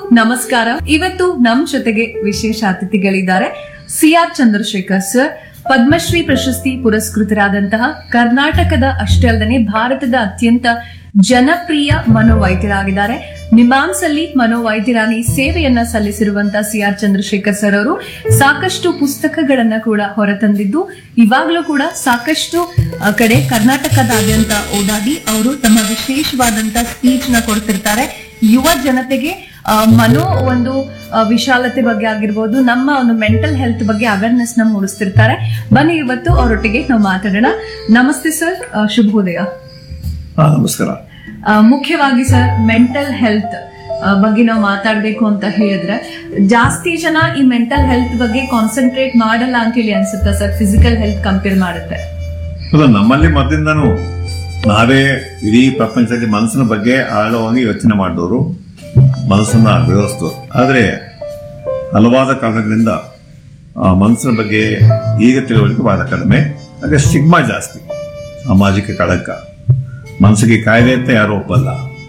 ನಮಸ್ಕಾರ ಇವತ್ತು ನಮ್ ಜೊತೆಗೆ ವಿಶೇಷ ಅತಿಥಿಗಳಿದ್ದಾರೆ C R Chandrashekhar sir Padmashri ಪ್ರಶಸ್ತಿ ಪುರಸ್ಕೃತರಾದಂತಹ ಕರ್ನಾಟಕದ ಅಷ್ಟೇ ಅಲ್ಲದೆ ಭಾರತದ ಅತ್ಯಂತ ಜನಪ್ರಿಯ ಮನೋವೈದ್ಯರಾಗಿದ್ದಾರೆ ನಿಮಾನ್ಸ್ ಅಲ್ಲಿ ಮನೋವೈದ್ಯರಾಗಿ ಸೇವೆಯನ್ನ ಸಲ್ಲಿಸಿರುವಂತಹ ಸಿ ಆರ್ ಚಂದ್ರಶೇಖರ್ ಸರ್ ಅವರು ಸಾಕಷ್ಟು ಪುಸ್ತಕಗಳನ್ನ ಕೂಡ ಹೊರತಂದಿದ್ದು ಇವಾಗಲೂ ಕೂಡ ಸಾಕಷ್ಟು ಆ, ಕಡೆ ಕರ್ನಾಟಕದಾದ್ಯಂತ ಓಡಾಡಿ ಅವರು ತಮ್ಮ ವಿಶೇಷವಾದಂತ ಸ್ಪೀಚ್ ನ ಕೊಡ್ತಿರ್ತಾರೆ ಯುವ ಜನತೆಗೆ ಆ, ಮನೋ ಒಂದು ಆ, ವಿಶಾಲತೆ ಬಗ್ಗೆ ಆಗಿರ್ಬೋದು ನಮ್ಮ ಒಂದು ಮೆಂಟಲ್ ಹೆಲ್ತ್ ಬಗ್ಗೆ ಅವೇರ್ನೆಸ್ ನ ಮೂಡಿಸ್ತಿರ್ತಾರೆ ಬನ್ನಿ ಇವತ್ತು ಅವರೊಟ್ಟಿಗೆ ನಾವು ಮಾತಾಡೋಣ ನಮಸ್ತೆ ಸರ್ ಆ, ಶುಭೋದಯ ಹಾ ನಮಸ್ಕಾರ ಆ, ಮುಖ್ಯವಾಗಿ ಸರ್ ಮೆಂಟಲ್ ಹೆಲ್ತ್ ಬಗ್ಗೆ ನಾವು ಮಾತಾಡ್ಬೇಕು ಅಂತ ಹೇಳಿದ್ರೆ ಜಾಸ್ತಿ ಜನ ಈ ಮೆಂಟಲ್ ಹೆಲ್ತ್ ಬಗ್ಗೆ ಕಾನ್ಸಂಟ್ರೇಟ್ ಮಾಡಲ್ಲ ಅಂತ ಹೇಳಿ ಅನ್ಸುತ್ತಾ ಸರ್ ಫಿಸಿಕಲ್ ಹೆಲ್ತ್ ಕಂಪೇರ್ ಮಾಡಿದ್ರೆ ಅಲ್ಲ ನಮ್ಮಲ್ಲಿ ಮೊದಲಿಂದನೂ ನಾವೇ ಇಡೀ ಪ್ರಪಂಚದಲ್ಲಿ ಮನಸ್ಸಿನ ಬಗ್ಗೆ ಆಳವಾಗಿ ಯೋಚನೆ ಮಾಡಿದವರು ಮನಸ್ಸನ್ನ ವ್ಯವಸ್ಥರು ಆದರೆ ಹಲವಾದ ಕಾರಣಗಳಿಂದ ಆ ಮನಸ್ಸಿನ ಬಗ್ಗೆ ಈಗ ತಿಳುವಳಿಕೆ ಬಹಳ ಕಡಿಮೆ ಹಾಗೆ ಸ್ಟಿಗ್ಮಾ ಜಾಸ್ತಿ ಸಾಮಾಜಿಕ ಕಳಂಕ ಮನಸ್ಸಿಗೆ ಕಾಯಿಲೆ ಅಂತ ಯಾರು ಒಪ್ಪಲ್ಲ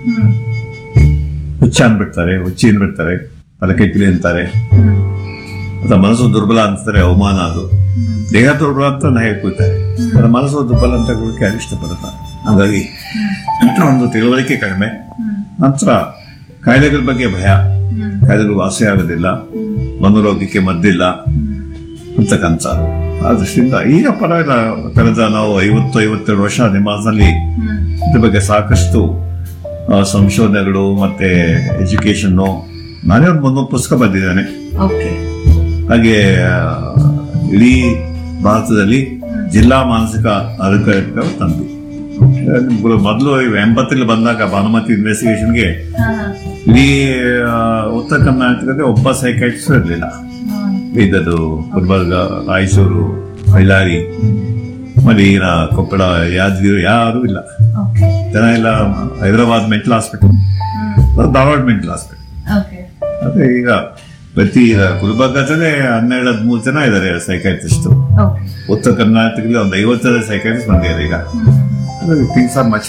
ಹುಚ್ಚ ಅನ್ಬಿಡ್ತಾರೆ ಹುಚ್ಚಿ ಅನ್ಬಿಡ್ತಾರೆ ತಲಕೆ ಕಿಲಿ ಅಂತಾರೆ ಅಥವಾ ಮನಸ್ಸು ದುರ್ಬಲ ಅಂತಾರೆ ಅವಮಾನ ಅದು ದೇಹ ದುರ್ಬಲ ಅಂತ ನಾ ಹೇಳ್ಕೊಳ್ತಾರೆ ಅದರ ಮನಸ್ಸು ದುರ್ಬಲ ಅಂತ ಹೇಳೋಕೆ ಯಾರು ಇಷ್ಟಪಡಲ್ಲ ಹಾಗಾಗಿ ಒಂದು ತಿಳುವಳಿಕೆ ಕಡಿಮೆ ನಂತರ ಕಾಯಿಲೆಗಳ ಬಗ್ಗೆ ಭಯ ಕಾಯಿಲೆಗಳು ವಾಸಿ ಆಗೋದಿಲ್ಲ ಮನೋರೋಗಕ್ಕೆ ಮದ್ದಿಲ್ಲ ಅಂತಕ್ಕಂಥ ಆ ದೃಷ್ಟಿಯಿಂದ ಈಗ ಪರವಾಗಿಲ್ಲ ಕಳೆದ ನಾವು ಐವತ್ತು ಐವತ್ತೆರಡು ವರ್ಷ ನಿಮಾಸ್ನಲ್ಲಿ ಇದ್ರ ಬಗ್ಗೆ ಸಾಕಷ್ಟು ಆ, ಸಂಶೋಧನೆಗಳು ಮತ್ತೆ ಎಜುಕೇಶನ್ನು ನಾನೇ ಒಂದು ಮುನ್ನೂರು ಪುಸ್ತಕ ಬರೆದಿದ್ದೇನೆ ಓಕೆ ಹಾಗೆ ಆ, ಇಡೀ ಭಾರತದಲ್ಲಿ ಜಿಲ್ಲಾ ಮಾನಸಿಕ ಆರೋಗ್ಯ ತಂದು ಮೊದಲು ಎಂಬತ್ತರಲ್ಲಿ ಬಂದಾಗ ಭಾನುಮತಿ ಇನ್ವೆಸ್ಟಿಗೇಷನ್ಗೆ ಇಡೀ ಆ, ಉತ್ತರ ಕರ್ನಾಟಕದಲ್ಲಿ ಒಬ್ಬ ಸೈಕೈಟ್ರಿಸ್ಟ್ ಇರಲಿಲ್ಲ ಬೀದದು ಗುಲ್ಬರ್ಗ ರಾಯಚೂರು ಬಳ್ಳಾರಿ ಮರೀನ ಕೊಪ್ಪಳ ಯಾದಗಿರಿ ಯಾರೂ ಇಲ್ಲ ಓಕೆ ಜನ ಎಲ್ಲ Hyderabad mental hospital Dharwad mental hospital okay ಅದೇ ಈಗ ಪ್ರತಿ ಗುಲ್ಬರ್ಗದಲ್ಲೇ ಹನ್ನೆರಡು ಹದಿಮೂರು ಜನ ಇದ್ದಾರೆ ಸೈಕಾಟ್ರಿಸ್ಟ್ ಓಕೆ ಉತ್ತರ ಕರ್ನಾಟಕದಲ್ಲಿ ಒಂದು ಐವತ್ತು ಜನ ಸೈಕಾಟ್ರಿಸ್ಟ್ ಬಂದಿದ್ದಾರೆ ಈಗ ಥಿಂಗ್ಸ್ ಆರ್ ಮಚ್